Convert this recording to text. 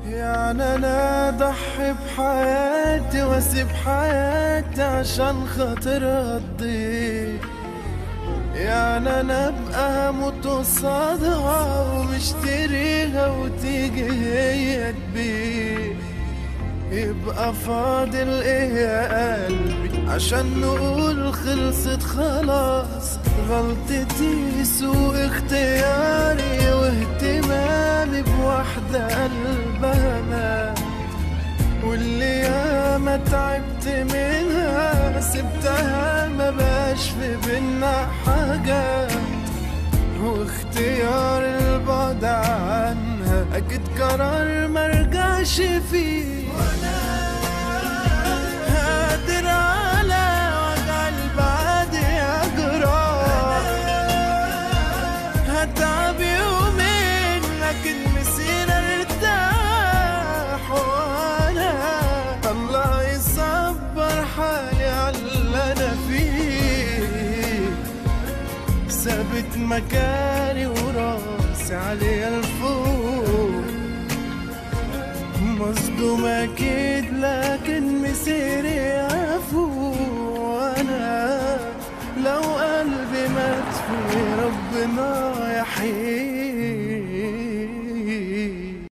يعني انا اضحي بحياتي واسيب حياتي عشان خاطر تضيع يعني انا ابقى هموت قصادها ومشتريها وتيجي هي تبيع يبقى فاضل ايه يا قلبي عشان نقول خلصت خلاص غلطتي سوء اختياري واهتمامي بواحدة قلبها مات واللي ياما تعبت منها سبتها ما بقاش في بينا حاجات واختيار البعد عنها اكيد قرار مرجعش فيه قادر على وجع البعد يا جراح هتعب يومين لكن مسير ارتاح وانا الله يصبر حالي على اللي انا فيه ثابت مكاني وراسي علي الفوق مصدوم اكيد لكن مسيري افوق وانا لو قلبي مات في ربنا يحيي